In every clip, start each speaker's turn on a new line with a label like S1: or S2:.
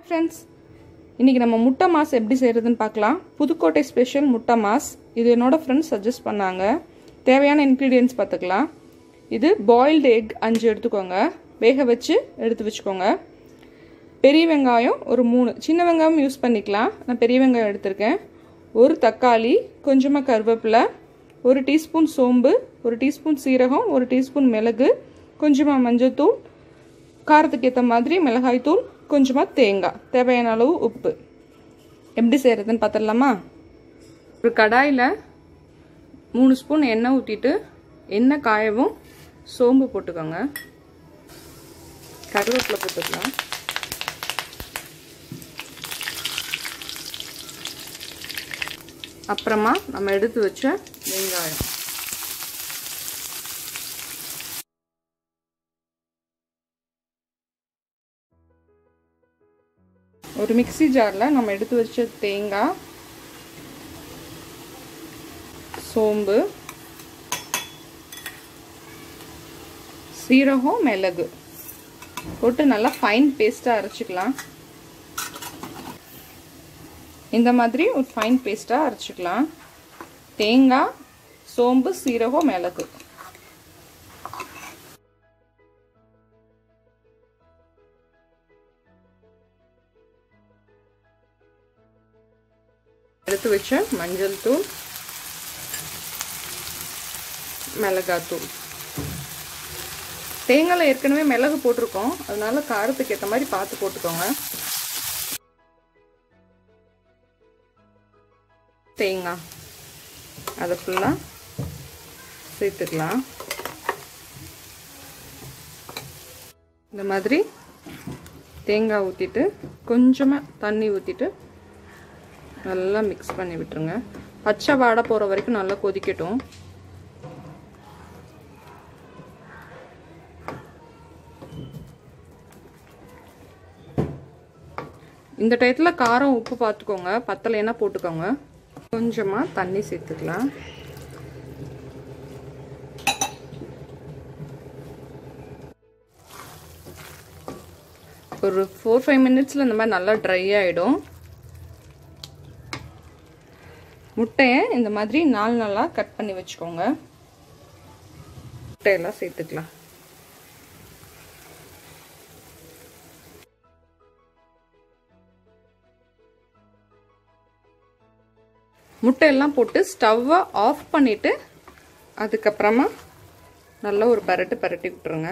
S1: friends இன்றைக்கி நம்ம முட்டை மாஸ் எப்படி செய்கிறதுன்னு பார்க்கலாம் புதுக்கோட்டை ஸ்பெஷல் முட்டை மாஸ் இது என்னோட ஃப்ரெண்ட்ஸ் சஜஸ்ட் பண்ணாங்க தேவையான இன்க்ரீடியன்ஸ் பார்த்துக்கலாம் இது பாயில்டு எக் அஞ்சு எடுத்துக்கோங்க வேக வச்சு எடுத்து வச்சுக்கோங்க பெரிய வெங்காயம் ஒரு மூணு சின்ன வெங்காயம் யூஸ் பண்ணிக்கலாம் நான் பெரிய வெங்காயம் எடுத்திருக்கேன் ஒரு தக்காளி கொஞ்சமாக கருவேப்பிலை ஒரு டீஸ்பூன் சோம்பு ஒரு டீஸ்பூன் சீரகம் ஒரு டீஸ்பூன் மிளகு கொஞ்சமாக மஞ்சள்தூள் காரத்துக்கு ஏற்ற மாதிரி மிளகாய்த்தூள் கொஞ்சமாக தேங்காய் தேவையான அளவு உப்பு எப்படி செய்கிறதுன்னு பார்த்துடலாமா ஒரு கடாயில் மூணு ஸ்பூன் எண்ணெய் ஊற்றிட்டு எண்ணெய் காயவும் சோம்பு போட்டுக்கோங்க கருவேப்பிலை போட்டுக்கலாம் அப்புறமா நம்ம எடுத்து வச்ச வெங்காயம் ஒரு மிக்சி ஜாரில் நம்ம எடுத்து வச்ச தேங்காய் சோம்பு சீரகம் மிளகு போட்டு நல்லா ஃபைன் பேஸ்ட்டாக அரைச்சிக்கலாம் இந்த மாதிரி ஒரு ஃபைன் பேஸ்ட்டாக அரைச்சிக்கலாம் தேங்காய் சோம்பு சீரகம் மிளகு எடுத்து வச்ச மஞ்சள் தூள் மிளகாத்தூள் தேங்காயில் ஏற்கனவே மிளகு போட்டிருக்கோம் அதனால காரத்துக்கு ஏற்ற மாதிரி பார்த்து போட்டுக்கோங்க தேங்காய் அதை ஃபுல்லாக சேர்த்துக்கலாம் இந்த மாதிரி தேங்காய் ஊற்றிட்டு கொஞ்சமாக தண்ணி ஊற்றிட்டு நல்லா மிக்ஸ் பண்ணி விட்டுருங்க பச்சை வாடை போகிற வரைக்கும் நல்லா கொதிக்கட்டும் இந்த டயத்தில் காரம் உப்பு பார்த்துக்கோங்க பத்தலைன்னா போட்டுக்கோங்க கொஞ்சமாக தண்ணி சேர்த்துக்கலாம் ஒரு ஃபோர் ஃபைவ் மினிட்ஸில் இந்த மாதிரி நல்லா ட்ரை ஆகிடும் முட்டையை இந்த மாதிரி நாலு நாளாக கட் பண்ணி வச்சுக்கோங்க முட்டையெல்லாம் சேர்த்துக்கலாம் முட்டையெல்லாம் போட்டு ஸ்டவ்வை ஆஃப் பண்ணிவிட்டு அதுக்கப்புறமா நல்லா ஒரு பரட்டு பரட்டி விட்டுருங்க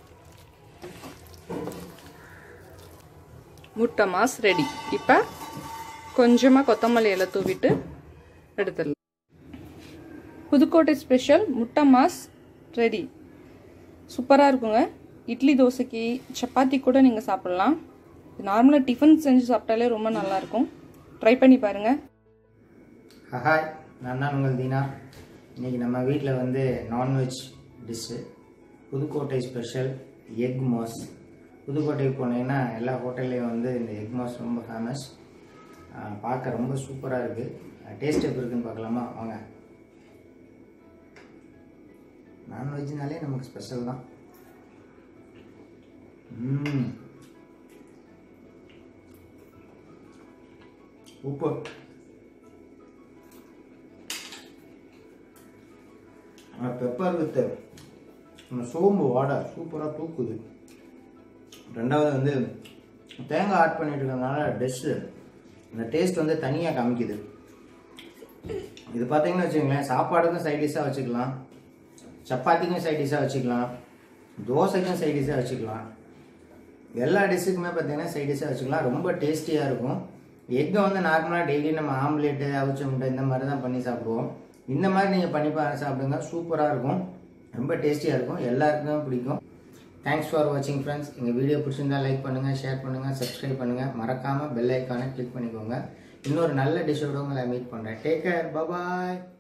S1: முட்டை மாஸ் ரெடி இப்போ கொஞ்சமாக கொத்தமல்லி இலை தூவிட்டு எடுத்துடலாம் புதுக்கோட்டை ஸ்பெஷல் முட்டை மாஸ் ரெடி சூப்பராக இருக்குங்க இட்லி தோசைக்கு சப்பாத்தி கூட நீங்கள் சாப்பிட்லாம் நார்மலாக டிஃபன் செஞ்சு சாப்பிட்டாலே ரொம்ப நல்லாயிருக்கும் ட்ரை பண்ணி பாருங்கள்
S2: ஹாய் நான் தான் உங்கள் தீனா இன்றைக்கி நம்ம வீட்டில் வந்து non veg dish Pudukkottai special egg mass புதுக்கோட்டைக்கு போனீங்கன்னா எல்லா ஹோட்டல்லையும் வந்து இந்த எக் மாஸ் ரொம்ப ஃபேமஸ் பார்க்க ரொம்ப சூப்பராக இருக்குது டேஸ்ட் எப்படி இருக்குன்னு பார்க்கலாமா வாங்க நான்வெஜ்னாலே நமக்கு ஸ்பெஷல் தான் உப்பு பெப்பர் வித்து அந்த சோம்பு வாடை சூப்பராக தூக்குது ரெண்டாவது வந்து தேங்காய் ஆட் பண்ணிட்டு இருக்கிறதுனால டெஸ்ட்டு அந்த டேஸ்ட் வந்து தனியாக காமிக்குது இது பார்த்தீங்கன்னு வச்சுக்கோங்களேன் சாப்பாடுக்கும் சைட் டிஷ்ஷாக வச்சுக்கலாம் சப்பாத்திக்கும் சைட் டிஷ்ஷாக வச்சுக்கலாம் தோசைக்கும் சைட் டிஷ்ஷாக வச்சுக்கலாம் எல்லா டிஷ்ஷுக்குமே பார்த்தீங்கன்னா சைட் டிஷ்ஷாக வச்சுக்கலாம் ரொம்ப டேஸ்டியாக இருக்கும் எக்கை வந்து நார்மலாக டெய்லி நம்ம ஆம்லேட்டு அவிச்ச முட்டை இந்த மாதிரி தான் பண்ணி சாப்பிடுவோம் இந்த மாதிரி நீங்கள் பண்ணி பா சாப்பிடுங்க சூப்பராக இருக்கும் ரொம்ப டேஸ்டியாக இருக்கும் எல்லாருக்குமே பிடிக்கும் தேங்க்ஸ் ஃபார் வாட்சிங் ஃப்ரெண்ட்ஸ் எங்கள் வீடியோ பிடிச்சிருந்தா லைக் பண்ணுங்கள் ஷேர் பண்ணுங்கள் சப்ஸ்கிரைப் பண்ணுங்கள் மறக்காமல் பெல் ஐக்கானை கிளிக் பண்ணிக்கோங்க இன்னொரு நல்ல டிஷ்ஷோட உங்களை மீட் பண்ணுறேன் டேக் கேர் பபாய்